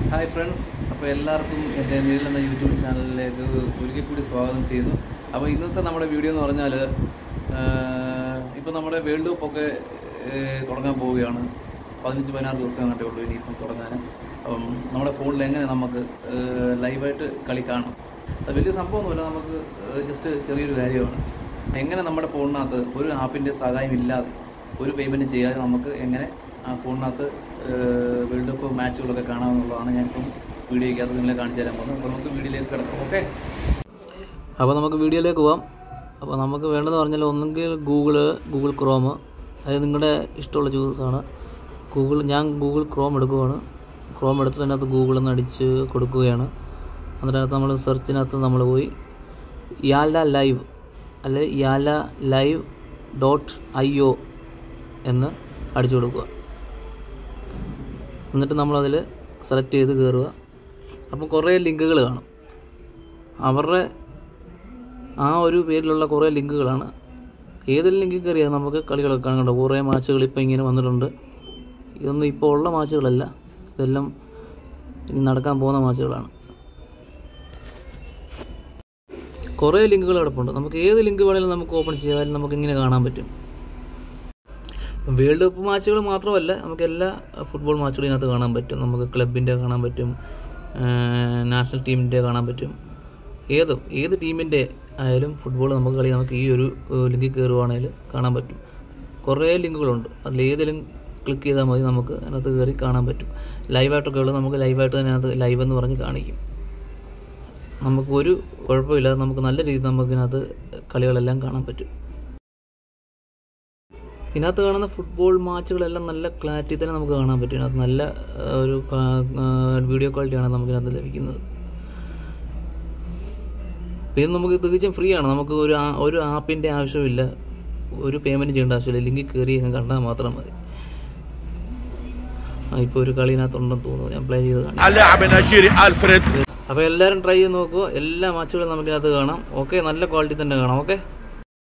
hi friends അപ്പോൾ എല്ലാവർക്കും എൻ്റെ നീൽ എന്ന യൂട്യൂബ് ചാനലിലേക്ക് ഒരിക്കൽ കൂടി സ്വാഗതം ചെയ്യുന്നു അപ്പോൾ ഇന്നത്തെ നമ്മുടെ വീഡിയോ എന്ന് പറഞ്ഞാൽ ഇപ്പോൾ നമ്മുടെ വേൾഡ് കപ്പ് ഒക്കെ ഏഹ്, തുടങ്ങാൻ പോവുകയാണ് പതിനഞ്ച് പതിനാറ് ദിവസം കണ്ടേ ഉള്ളൂ ഇനിയിപ്പം തുടങ്ങാൻ അപ്പം നമ്മുടെ ഫോണിൽ എങ്ങനെ നമുക്ക് ഏഹ്, ലൈവായിട്ട് കളി കാണാം അത് വലിയ സംഭവമൊന്നുമില്ല നമുക്ക് ജസ്റ്റ് ചെറിയൊരു കാര്യമാണ് എങ്ങനെ നമ്മുടെ ഫോണിനകത്ത് ഒരു ആപ്പിൻ്റെ സഹായം ഇല്ലാതെ ഒരു പേയ്മെൻറ്റ് ചെയ്യാതെ നമുക്ക് എങ്ങനെ ആ ഫോണിനകത്ത് ഏഹ്, വേൾഡ് കപ്പ് മാച്ചുകളൊക്കെ കാണാമെന്നുള്ളതാണ് ഞാനിപ്പം വീഡിയോയ്ക്കകത്ത് നിങ്ങളെ കാണിച്ചു തരാൻ പോകുന്നത് അപ്പോൾ നമുക്ക് വീഡിയോയിലേക്ക് കിടക്കാം ഓക്കെ അപ്പോൾ നമുക്ക് വീഡിയോയിലേക്ക് പോവാം അപ്പോൾ നമുക്ക് വേണ്ടതെന്ന് പറഞ്ഞാൽ ഒന്നെങ്കിൽ ഗൂഗിള് ഗൂഗിൾ ക്രോം അത് നിങ്ങളുടെ ഇഷ്ടമുള്ള ചൂസാണ് ഗൂഗിൾ ഞാൻ ഗൂഗിൾ ക്രോം എടുക്കുവാണ് ക്രോം എടുത്തിട്ട് അതിനകത്ത് ഗൂഗിൾ എന്ന് അടിച്ച് കൊടുക്കുകയാണ് അതിനകത്ത് നമ്മൾ സെർച്ചിനകത്ത് നമ്മൾ പോയി യാല ലൈവ് അല്ലെ Yalla live dot I O എന്ന് അടിച്ചു കൊടുക്കുക എന്നിട്ട് നമ്മളതിൽ സെലക്ട് ചെയ്ത് കയറുക അപ്പം കുറേ ലിങ്കുകൾ കാണും അവരുടെ ആ ഒരു പേരിലുള്ള കുറേ ലിങ്കുകളാണ് ഏതെങ്കിലും ലിങ്കിൽ കയറിയാൽ നമുക്ക് കളികളൊക്കെ കാണുന്നുണ്ട് കുറേ മാച്ചുകൾ ഇപ്പോൾ ഇങ്ങനെ വന്നിട്ടുണ്ട് ഇതൊന്നും ഇപ്പോൾ ഉള്ള മാച്ചുകളല്ല ഇതെല്ലാം ഇനി നടക്കാൻ പോകുന്ന മാച്ചുകളാണ് കുറേ ലിങ്കുകൾ കിടപ്പുണ്ട് നമുക്ക് ഏത് ലിങ്ക് വേണമെങ്കിലും നമുക്ക് ഓപ്പൺ ചെയ്താലും നമുക്ക് ഇങ്ങനെ കാണാൻ പറ്റും വേൾഡ് കപ്പ് മാച്ചുകൾ മാത്രമല്ല നമുക്ക് എല്ലാ ഫുട്ബോൾ മാച്ചുകളും ഇതിനകത്ത് കാണാൻ പറ്റും നമുക്ക് ക്ലബിൻ്റെ കാണാൻ പറ്റും നാഷണൽ ടീമിൻ്റെ കാണാൻ പറ്റും ഏതും ഏത് ടീമിൻ്റെ ആയാലും ഫുട്ബോൾ നമുക്ക് കളി നമുക്ക് ഈ ഒരു ലിങ്കിൽ കയറുവാണെങ്കിൽ കാണാൻ പറ്റും കുറേ ലിങ്കുകളുണ്ട് അതിൽ ഏതെങ്കിലും ക്ലിക്ക് ചെയ്താൽ മതി നമുക്ക് അതിനകത്ത് കയറി കാണാൻ പറ്റും ലൈവായിട്ടൊക്കെ ഉള്ളത് നമുക്ക് ലൈവായിട്ട് തന്നെ അതിനകത്ത് ലൈവ് എന്ന് പറഞ്ഞ് കാണിക്കും നമുക്ക് ഒരു കുഴപ്പമില്ലാതെ നമുക്ക് നല്ല രീതിയിൽ നമുക്ക് ഇതിനകത്ത് കളികളെല്ലാം കാണാൻ പറ്റും ഇതിനകത്ത് കാണുന്ന ഫുട്ബോൾ മാച്ചുകളെല്ലാം നല്ല ക്ലാരിറ്റി തന്നെ നമുക്ക് കാണാൻ പറ്റും ഇതിനകത്ത് നല്ല ആ, ഒരു വീഡിയോ ക്വാളിറ്റിയാണ് നമുക്ക് ഇതിനകത്ത് ലഭിക്കുന്നത് പിന്നെ നമുക്ക് തികച്ചും ഫ്രീ ആണ് നമുക്ക് ഒരു ആ- ഒരു ആപ്പിൻ്റെ ആവശ്യമില്ല ഒരു പേയ്മെൻറ്റ് ചെയ്യേണ്ട ആവശ്യമില്ല ലിങ്കിൽ കയറി അങ്ങ് കണ്ടാൽ മാത്രം മതി ആ ഇപ്പോൾ ഒരു കളിനകത്തുണ്ടെന്ന് തോന്നുന്നു ഞാൻ പ്ലേ ചെയ്ത് കാണാം اللاعب النيجيري الفريد അപ്പോൾ എല്ലാവരും ട്രൈ ചെയ്ത് നോക്കുക എല്ലാ മാച്ചുകളും നമുക്കിനകത്ത് കാണാം ഓക്കെ നല്ല ക്വാളിറ്റി തന്നെ കാണാം ഓക്കെ